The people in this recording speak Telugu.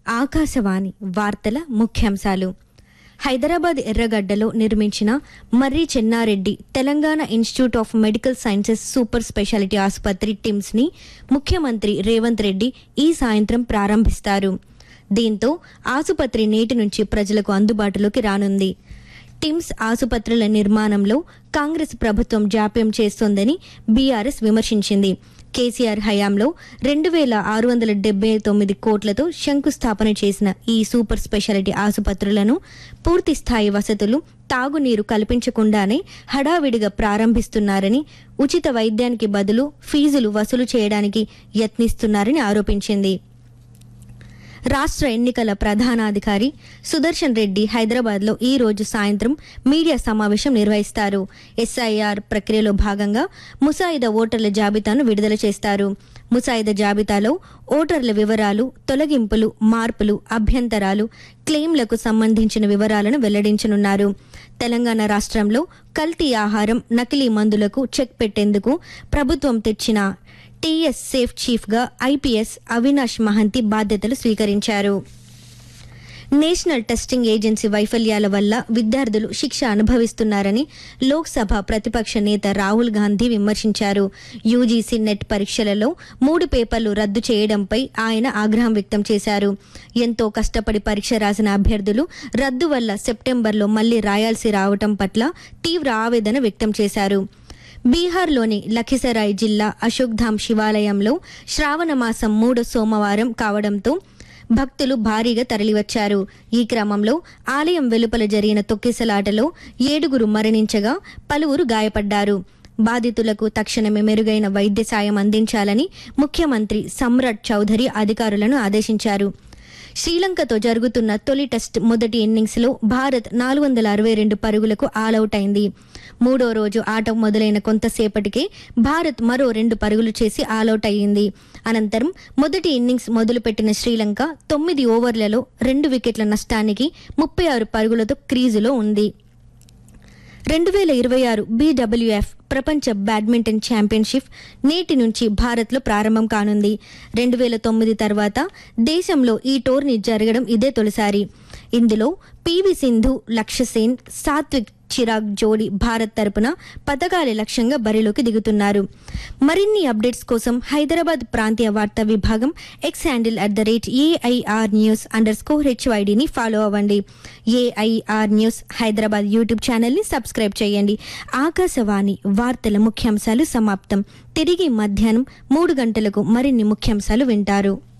ఆకాశవాణి వార్తల ముఖ్యాంశాలు హైదరాబాద్ ఎర్రగడ్డలో నిర్మించిన Marri Chenna Reddy Telangana institute of medical sciences super speciality ఆసుపత్రి టిమ్స్ ని ముఖ్యమంత్రి రేవంత్ రెడ్డి ఈ సాయంత్రం ప్రారంభిస్తారు దీంతో ఆసుపత్రి నేటి నుంచి ప్రజలకు అందుబాటులోకి రానుంది టిమ్స్ ఆసుపత్రుల నిర్మాణంలో కాంగ్రెస్ ప్రభుత్వం జాప్యం చేస్తోందని బీఆర్ఎస్ విమర్శించింది కేసీఆర్ హయాంలో రెండు వేల ఆరు వందల డెబ్బై తొమ్మిది కోట్లతో శంకుస్థాపన చేసిన ఈ సూపర్ స్పెషాలిటీ ఆసుపత్రులను పూర్తి స్థాయి వసతులు తాగునీరు కల్పించకుండానే హడావిడిగా ప్రారంభిస్తున్నారని ఉచిత వైద్యానికి బదులు ఫీజులు వసూలు చేయడానికి యత్నిస్తున్నారని ఆరోపించింది రాష్ట్ర ఎన్నికల ప్రధానాధికారి సుదర్శన్ రెడ్డి హైదరాబాద్లో ఈ రోజు సాయంత్రం మీడియా సమావేశం నిర్వహిస్తారు ఎస్ఐఆర్ ప్రక్రియలో భాగంగా ముసాయిదా ఓటర్ల జాబితాను విడుదల చేస్తారు ముసాయిదా జాబితాలో ఓటర్ల వివరాలు తొలగింపులు మార్పులు అభ్యంతరాలు క్లెయిమ్లకు సంబంధించిన వివరాలను వెల్లడించనున్నారు తెలంగాణ రాష్ట్రంలో కల్తీ ఆహారం నకిలీ మందులకు చెక్ పెట్టేందుకు ప్రభుత్వం తెచ్చిన టీఎస్ సేఫ్ చీఫ్గా ఐపీఎస్ అవినాష్ మహంతి బాధ్యతలు స్వీకరించారు నేషనల్ టెస్టింగ్ ఏజెన్సీ వైఫల్యాల వల్ల విద్యార్థులు శిక్ష అనుభవిస్తున్నారని లోక్సభ ప్రతిపక్ష నేత రాహుల్ గాంధీ విమర్శించారు యూజీసీ నెట్ పరీక్షలలో మూడు పేపర్లు రద్దు చేయడంపై ఆయన ఆగ్రహం వ్యక్తం చేశారు ఎంతో కష్టపడి పరీక్ష రాసిన అభ్యర్థులు రద్దు వల్ల సెప్టెంబర్లో మళ్లీ రాయాల్సి రావటం పట్ల తీవ్ర ఆవేదన వ్యక్తం చేశారు బీహార్లోని లఖిసరాయ్ జిల్లా అశోక్ధామ్ శివాలయంలో శ్రావణ మాసం మూడో సోమవారం కావడంతో భక్తులు భారీగా తరలివచ్చారు ఈ క్రమంలో ఆలయం వెలుపల జరిగిన తొక్కిసలాటలో ఏడుగురు మరణించగా పలువురు గాయపడ్డారు బాధితులకు తక్షణమే మెరుగైన వైద్య సాయం అందించాలని ముఖ్యమంత్రి సమ్రాట్ చౌధరి అధికారులను ఆదేశించారు శ్రీలంకతో జరుగుతున్న తొలి టెస్ట్ మొదటి ఇన్నింగ్స్లో భారత్ నాలుగు వందల అరవై రెండు పరుగులకు ఆలౌట్ అయింది మూడో రోజు ఆట మొదలైన కొంతసేపటికే భారత్ మరో రెండు పరుగులు చేసి ఆలౌట్ అయ్యింది అనంతరం మొదటి ఇన్నింగ్స్ మొదలుపెట్టిన శ్రీలంక తొమ్మిది ఓవర్లలో రెండు వికెట్ల నష్టానికి ముప్పై ఆరు పరుగులతో క్రీజులో ఉంది రెండు వేల ఇరవై ఆరు బీడబ్ల్యూఎఫ్ ప్రపంచ బ్యాడ్మింటన్ ఛాంపియన్షిప్ నేటి నుంచి భారత్లో ప్రారంభం కానుంది రెండు వేల తొమ్మిది తర్వాత దేశంలో ఈ టోర్నీ జరగడం ఇదే తొలిసారి ఇందులో పివి సింధు లక్ష్య సేన్ సాత్విక్ చిరాగ్ జోడీ భారత్ తరపున పథకాలే లక్ష్యంగా బరిలోకి దిగుతున్నారు మరిన్ని అప్డేట్స్ కోసం హైదరాబాద్ ప్రాంతీయ వార్తా విభాగం X handle at the rate AIR news underscore హెచ్వైడిని ఫాలో అవ్వండి ఏఐఆర్ న్యూస్ హైదరాబాద్ యూట్యూబ్ ఛానల్ని సబ్స్క్రైబ్ చేయండి ఆకాశవాణి వార్తల ముఖ్యాంశాలు సమాప్తం తిరిగి మధ్యాహ్నం మూడు గంటలకు మరిన్ని ముఖ్యాంశాలు వింటారు